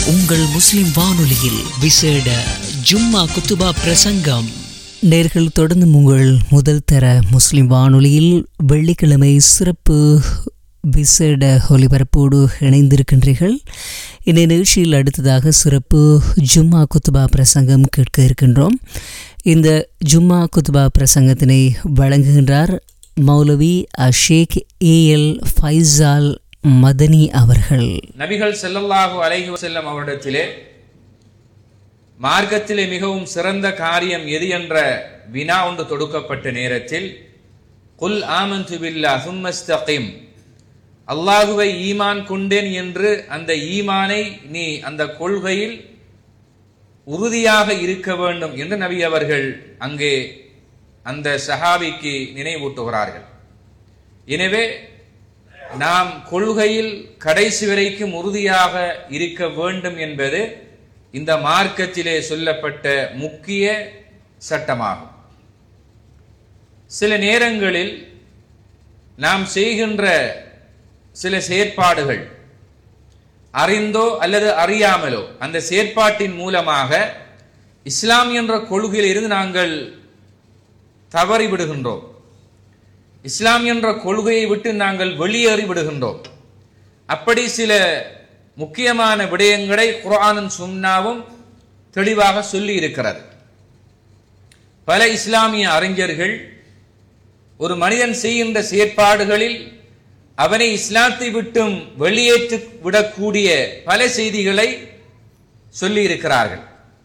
உங்கள் முஸ்லிம் வானொலியில் விசேட ஜும்மா குத்துபா பிரசங்கம் நேர்கள் தொடர்ந்து உங்கள் முதல் தர முஸ்லிம் வானொலியில் வெள்ளிக்கிழமை சிறப்பு விசேட ஒலிபரப்போடு இணைந்திருக்கின்றீர்கள் இந்த நிகழ்ச்சியில் அடுத்ததாக சிறப்பு ஜும்மா குத்துபா பிரசங்கம் கேட்க இருக்கின்றோம் இந்த ஜும்மா குத்துபா பிரசங்கத்தினை வழங்குகின்றார் மௌலவி அஷேக் ஏஎல் ஃபைசால் மதனி அவர்கள் நபிகள் ஸல்லல்லாஹு அலைஹி வஸல்லம் அவரிடத்திலே மார்க்கத்திலே மிகவும் சிறந்த காரியம் எது என்ற வினா ஒன்று தொடுக்கப்பட்ட நேரத்தில் குல் ஆமன்து பில்லா சும்மஸ்தகிம் அல்லாஹுவை ஈமான் கொண்டேன் என்று அந்த ஈமானை நீ அந்த கொள்கையில் உறுதியாக இருக்க வேண்டும் என்று நபி அவர்கள் அங்கே அந்த சஹாபிக்கு நினைவூட்டுகிறார்கள் எனவே நாம் கொள்கையில் கடைசி வரைக்கும் உறுதியாக இருக்க வேண்டும் என்பது இந்த மார்க்கத்திலே சொல்லப்பட்ட முக்கிய சட்டமாகும் சில நேரங்களில் நாம் செய்கின்ற சில செயற்பாடுகள் அறிந்தோ அல்லது அறியாமலோ அந்த செயற்பாட்டின் மூலமாக இஸ்லாம் என்ற கொள்கையில் இருந்து நாங்கள் தவறி விடுகின்றோம் இஸ்லாம் என்ற கொள்கையை விட்டு நாங்கள் வெளியேறி விடுகின்றோம் அப்படி சில முக்கியமான விடயங்களை குர்ஆனும் சுன்னாவும் தெளிவாக சொல்லி இருக்கிறது பல இஸ்லாமிய அறிஞர்கள் ஒரு மனிதன் செய்கின்ற செயற்பாடுகளில் அவனை இஸ்லாத்தை விட்டும் வெளியேற்றி விடக்கூடிய பல செய்திகளை சொல்லி இருக்கிறார்கள்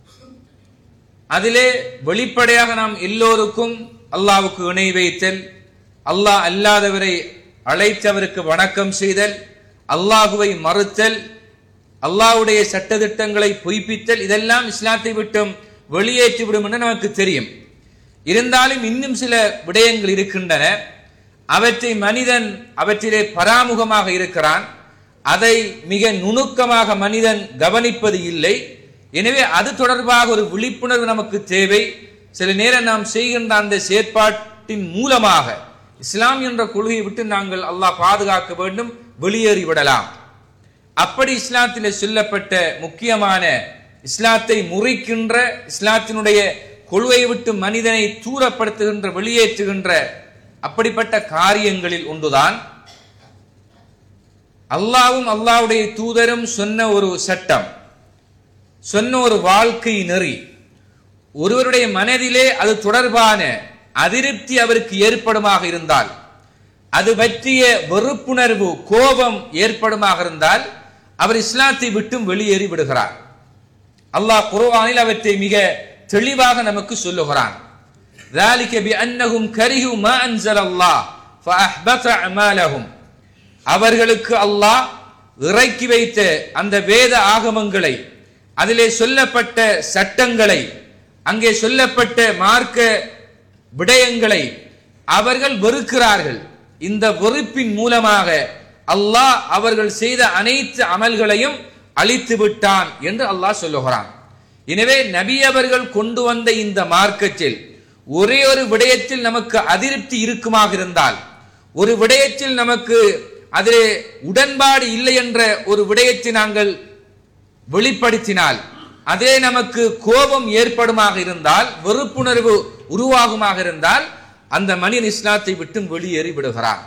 அதிலே வெளிப்படையாக நாம் எல்லோருக்கும் அல்லாவுக்கு இணை வைத்தல் அல்லாஹ் அல்லாதவரை அழைத்தவருக்கு வணக்கம் செய்தல் அல்லாஹுவை மறுத்தல் அல்லாஹ்வுடைய சட்டதிட்டங்களை பொய்ப்பித்தல் இதெல்லாம் இஸ்லாத்தை விட்டும் வெளியேற்றிவிடும் என்று நமக்கு தெரியும் இருந்தாலும் இன்னும் சில விடயங்கள் இருக்கின்றன அவற்றை மனிதன் அவற்றிலே பராமுகமாக இருக்கிறான் அதை மிக நுணுக்கமாக மனிதன் கவனிப்பது இல்லை எனவே அது தொடர்பாக ஒரு விழிப்புணர்வு நமக்கு தேவை சில நேரம் நாம் செய்கின்ற அந்த செயற்பாட்டின் மூலமாக இஸ்லாம் என்ற கொள்கையை விட்டு நாங்கள் அல்லாஹ் பாதுகாக்க வேண்டும் வெளியேறி விடலாம் அப்படி இஸ்லாத்தில் சொல்லப்பட்ட முக்கியமான இஸ்லாத்தை முறிக்கின்ற இஸ்லாத்தினுடைய கொள்கையை விட்டு மனிதனை தூரப்படுத்துகின்ற வெளியேற்றுகின்ற அப்படிப்பட்ட காரியங்களில் ஒன்றுதான் அல்லாவும் அல்லாவுடைய தூதரும் சொன்ன ஒரு சட்டம் சொன்ன ஒரு வாழ்க்கை நெறி ஒருவருடைய மனதிலே அது தொடர்பான அதிருப்தி அவருக்கு ஏற்படுமாக இருந்தால் அது பற்றிய வெறுப்புணர்வு கோபம் ஏற்படுமாக இருந்தால் அவர் இஸ்லாத்தை விட்டும் வெளியேறி விடுகிறார் அல்லாஹ் குர்ஆனில் அவற்றை மிக தெளிவாக நமக்கு சொல்லுகிறான் ذلك بأنهم كرهوا ما أنزل الله فأحبط أعمالهم அவர்களுக்கு அல்லாஹ் இறக்கி வைத்த அந்த வேத ஆகமங்களை அதிலே சொல்லப்பட்ட சட்டங்களை அங்கே சொல்லப்பட்ட மார்க்க விடயங்களை அவர்கள் வெறுக்கிறார்கள் இந்த வெறுப்பின் மூலமாக அல்லாஹ் அவர்கள் செய்த அனைத்து அமல்களையும் அழித்து விட்டான் என்று அல்லாஹ் சொல்லுகிறான் எனவே நபி அவர்கள் கொண்டு வந்த இந்த மார்க்கத்தில் ஒரே ஒரு விடயத்தில் நமக்கு அதிருப்தி இருக்குமாக இருந்தால் ஒரு விடயத்தில் நமக்கு அதிலே உடன்பாடு இல்லை என்ற ஒரு விடயத்தை நாங்கள் வெளிப்படுத்தினால் அதே நமக்கு கோபம் ஏற்படுமாக இருந்தால் வெறுப்புணர்வு உருவாகுமாக இருந்தால் அந்த மனிதன் இஸ்லாத்தை விட்டு வெளியேறி விடுகிறான்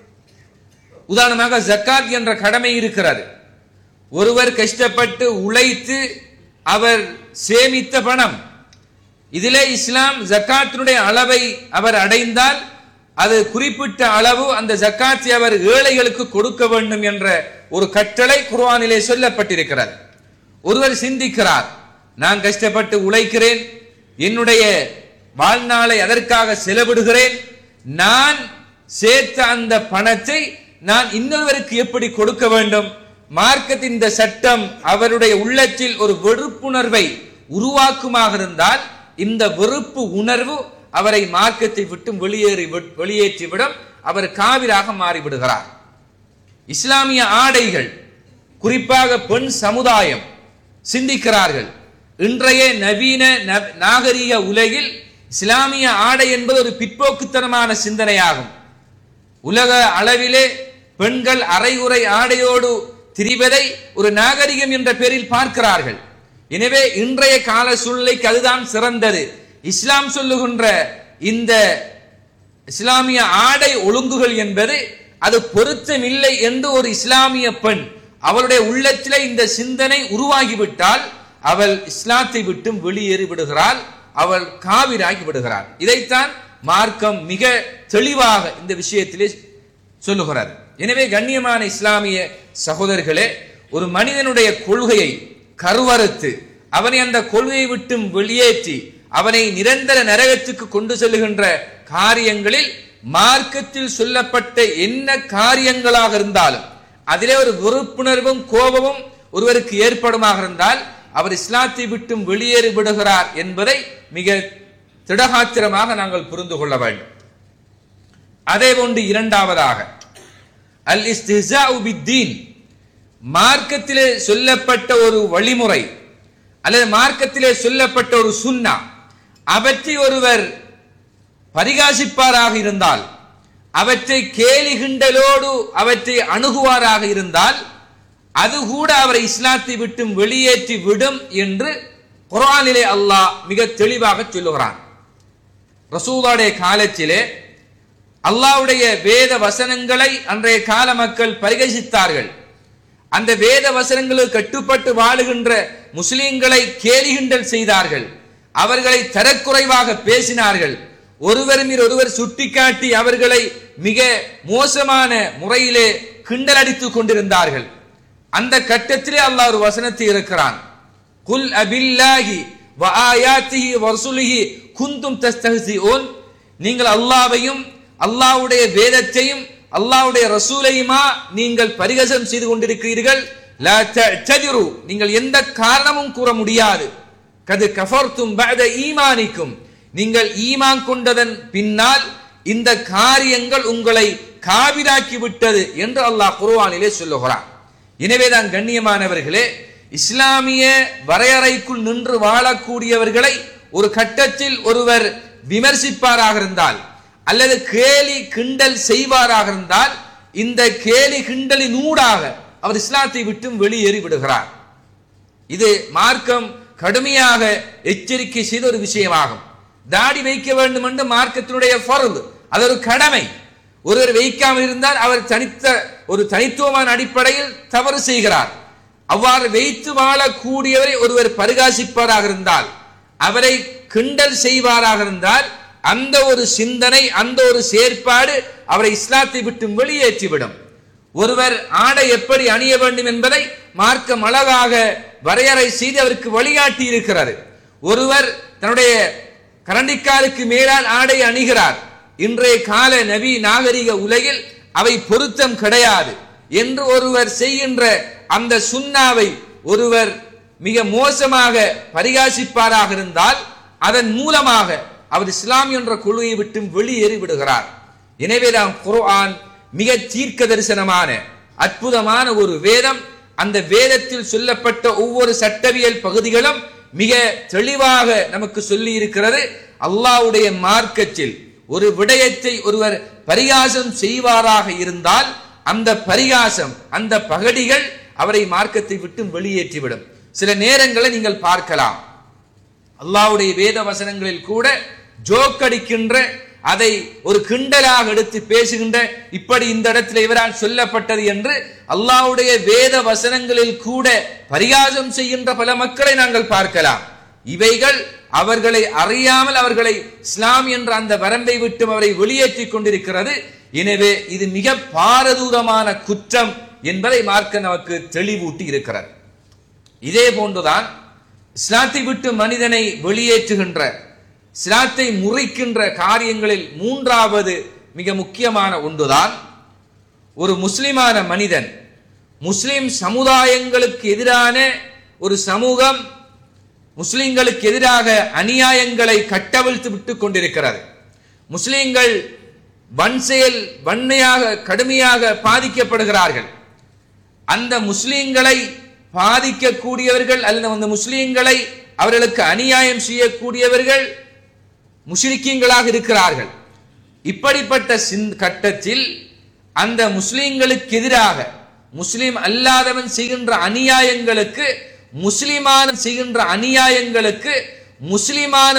உதாரணமாக ஜக்காத் என்ற கடமை இருக்கிறது ஒருவர் கஷ்டப்பட்டு உழைத்து அவர் சேமித்த பணம் இதிலே இஸ்லாம் ஜக்காத்தினுடைய அளவை அவர் அடைந்தால் அது குறிப்பிட்ட அளவு அந்த ஜக்காத்தை அவர் ஏழைகளுக்கு கொடுக்க வேண்டும் என்ற ஒரு கட்டளை குர்ஆனிலே சொல்லப்பட்டிருக்கிறது ஒருவர் சிந்திக்கிறார் நான் கஷ்டப்பட்டு உழைக்கிறேன் என்னுடைய வாழ்நாளை அதற்காக செலவிடுகிறேன் நான் சேர்த்த அந்த பணத்தை நான் இன்னொருவருக்கு எப்படி கொடுக்க வேண்டும் மார்க்கத்தின் இந்த சட்டம் அவருடைய உள்ளத்தில் ஒரு வெறுப்புணர்வை உருவாக்குமாக இருந்தால் இந்த வெறுப்பு உணர்வு அவரை மார்க்கத்தை விட்டு வெளியேறி வெளியேற்றிவிடும் அவர் காவிராக மாறிவிடுகிறார் இஸ்லாமிய ஆடைகள் குறிப்பாக பெண் சமுதாயம் சிந்திக்கிறார்கள் இன்றைய நவீன நவ- நாகரிக உலகில் இஸ்லாமிய ஆடை என்பது ஒரு பிற்போக்குத்தனமான சிந்தனையாகும் உலக அளவிலே பெண்கள் அரைகுறை ஆடையோடு திரிவதை ஒரு நாகரிகம் என்ற பெயரில் பார்க்கிறார்கள் எனவே இன்றைய கால சூழ்நிலைக்கு அதுதான் சிறந்தது இஸ்லாம் சொல்லுகின்ற இந்த இஸ்லாமிய ஆடை ஒழுங்குகள் என்பது அது பொருத்தமில்லை என்று ஒரு இஸ்லாமிய பெண் அவளுடைய உள்ளத்திலே இந்த சிந்தனை உருவாகிவிட்டால் அவள் இஸ்லாத்தை விட்டும் வெளியேறி விடுகிறாள் அவள் காவிராகி விடுகிறாள் இதைத்தான் மார்க்கம் மிக தெளிவாக இந்த விஷயத்திலே சொல்லுகிறார் எனவே கண்ணியமான இஸ்லாமிய சகோதரர்களே ஒரு மனிதனுடைய கொள்கையை கருவறுத்து அவனை அந்த கொள்கையை விட்டும் வெளியேற்றி அவனை நிரந்தர நரகத்துக்கு கொண்டு செல்லுகின்ற காரியங்களில் மார்க்கத்தில் சொல்லப்பட்ட என்ன காரியங்களாக இருந்தாலும் அதிலே ஒரு வெறுப்புணர்வும் கோபமும் ஒருவருக்கு ஏற்படுமாக இருந்தால் அவர் இஸ்லாத்தை விட்டும் வெளியேறி விடுகிறார் என்பதை மிக திடகாத்திரமாக நாங்கள் புரிந்து கொள்ள வேண்டும் அதே போன்று இரண்டாவதாக அல் இஸ்திஹாஉ பித்தீன் மார்க்கத்திலே சொல்லப்பட்ட ஒரு வழிமுறை அல்லது மார்க்கத்திலே சொல்லப்பட்ட ஒரு சுன்னா அவற்றை ஒருவர் பரிகாசிப்பாராக இருந்தால் அவற்றை கேலி கிண்டலோடு அவற்றை அணுகுவாராக இருந்தால் அது கூட அவரை இஸ்லாத்தை விட்டும் வெளியேற்றி விடும் என்று குர்ஆனிலே அல்லாஹ் மிக தெளிவாக சொல்லுகிறான் ரசூலுடைய காலத்திலே அல்லாஹ்வுடைய வேத வசனங்களை அன்றைய கால மக்கள் பரிகசித்தார்கள் அந்த வேத வசனங்களுக்கு கட்டுப்பட்டு வாழுகின்ற முஸ்லிம்களை கேலிகிண்டல் செய்தார்கள் அவர்களை தரக்குறைவாக பேசினார்கள் ஒருவர் மீது ஒருவர் சுட்டிக்காட்டி அவர்களை மிக மோசமான முறையிலே கிண்டல் அடித்துக் கொண்டிருந்தார்கள் அந்த கட்டத்திலே அல்லாஹ் ஒரு வசனத்தை இருக்கிறான் குல் அபில்லாஹி வ ஆயாத்திஹி வ ரசூலிஹி குந்தும் தஸ்தஹ்சிஊன் நீங்கள் அல்லாஹ்வையும் அல்லாஹ்வுடைய வேதத்தையும் அல்லாஹ்வுடைய ரசூலையுமா நீங்கள் பரிகசம் செய்து கொண்டிருக்கிறீர்கள் லா தஅ்ததிரு நீங்கள் எந்த காரணமும் கூற முடியாது கது கஃபர்தும் பஅத ஈமானிக்கும் நீங்கள் ஈமான் கொண்டதன் பின்னால் இந்த காரியங்கள் உங்களை காவிராக்கி விட்டது என்று அல்லாஹ் குர்ஆனிலே சொல்லுகிறான் எனவேதான் கண்ணியமானவர்களே இஸ்லாமிய வரையறைக்குள் நின்று வாழக்கூடியவர்களை ஒரு கட்டத்தில் ஒருவர் விமர்சிப்பாராக இருந்தால் அல்லது கேலி கிண்டல் செய்வாராக இருந்தால் இந்த கேலி கிண்டலின் ஊடாக அவர் இஸ்லாத்தை விட்டும் வெளியேறி விடுகிறார் இது மார்க்கம் கடுமையாக எச்சரிக்கை செய்த ஒரு விஷயமாகும் தாடி வைக்க வேண்டும் என்று மார்க்கத்தினுடைய ஃபர்து அது ஒரு கடமை ஒருவர் வைக்காமல் இருந்தால் அவர் தனித்த ஒரு தனித்துவமான அடிப்படையில் தவறு செய்கிறார் அவ்வாறு வைத்து வாழக்கூடியவரை ஒருவர் பரிகாசிப்பாராக இருந்தால் அவரை கிண்டல் செய்வாராக இருந்தால் அந்த ஒரு சிந்தனை அந்த ஒரு செயற்பாடு அவரை இஸ்லாத்தை விட்டு வெளியேற்றிவிடும் ஒருவர் ஆடை எப்படி அணிய வேண்டும் என்பதை மார்க்கம் அழகாக வரையறை செய்து அவருக்கு வழிகாட்டி இருக்கிறார் ஒருவர் தன்னுடைய கரண்டிக்காலுக்கு மேலால் ஆடை அணிகிறார் இன்றைய கால நவி நாகரிக உலகில் அவை பொருத்தம் கிடையாது என்று ஒருவர் செய்கின்ற அந்த சுண்ணாவை ஒருவர் மிக மோசமாக பரிகாசிப்பாராக இருந்தால் அதன் மூலமாக அவர் இஸ்லாம் என்ற குழுவை விட்டு வெளியேறி விடுகிறார் எனவேதான் குர்ஆன் மிக தீர்க்க தரிசனமான அற்புதமான ஒரு வேதம் அந்த வேதத்தில் சொல்லப்பட்ட ஒவ்வொரு சட்டவியல் பகுதிகளும் மிக தெளிவாக நமக்கு சொல்லி இருக்கிறது அல்லாஹ்வுடைய மார்க்கத்தில் ஒரு விடயத்தை ஒருவர் பரிகாசம் செய்வாராக இருந்தால் அந்த பரிகாசம் அந்த பகடிகள் அவரை மார்க்கத்தை விட்டு வெளியேற்றிவிடும் சில நேரங்களை நீங்கள் பார்க்கலாம் அல்லாஹ்வுடைய வேத வசனங்களில் கூட ஜோக் அடிக்கின்ற அதை ஒரு கிண்டலாக எடுத்து பேசுகின்ற இப்படி இந்த இடத்துல இவரால் சொல்லப்பட்டது என்று அல்லாஹ்வுடைய வேத வசனங்களில் கூட பரிகாசம் செய்கின்ற பல மக்களை நாங்கள் பார்க்கலாம் இவைகள் அவர்களை அறியாமல் அவர்களை இஸ்லாம் என்ற அந்த வரம்பை விட்டு அவரை வெளியேற்றிக் கொண்டிருக்கிறது எனவே இது மிக பாரதூரமான குற்றம் என்பதை மார்க்க நமக்கு தெளிவூட்டி இருக்கிறார் இதே போன்றுதான் இஸ்லாத்தை விட்டு மனிதனை வெளியேற்றுகின்ற இஸ்லாத்தை முறிக்கின்ற காரியங்களில் மூன்றாவது மிக முக்கியமான ஒன்றுதான் ஒரு முஸ்லிமான மனிதன் முஸ்லிம் சமுதாயங்களுக்கு எதிரான ஒரு சமூகம் முஸ்லிம்களுக்கு எதிராக அநியாயங்களை கட்டவிழ்த்து விட்டுக் கொண்டிருக்கிறது முஸ்லிம்கள் வன் செயல் வன்மையாக கடுமையாக பாதிக்கப்படுகிறார்கள் அந்த முஸ்லிம்களை பாதிக்கக்கூடியவர்கள் அல்லது அந்த முஸ்லிம்களை அவர்களுக்கு அநியாயம் செய்யக்கூடியவர்கள் முஷ்ரிக்கீங்களாக இருக்கிறார்கள் இப்படிப்பட்ட சிந் கட்டத்தில் அந்த முஸ்லிம்களுக்கு எதிராக முஸ்லிம் அல்லாதவன் செய்கின்ற அநியாயங்களுக்கு முஸ்லிமான செய்கின்ற அநியாயங்களுக்கு முஸ்லிமான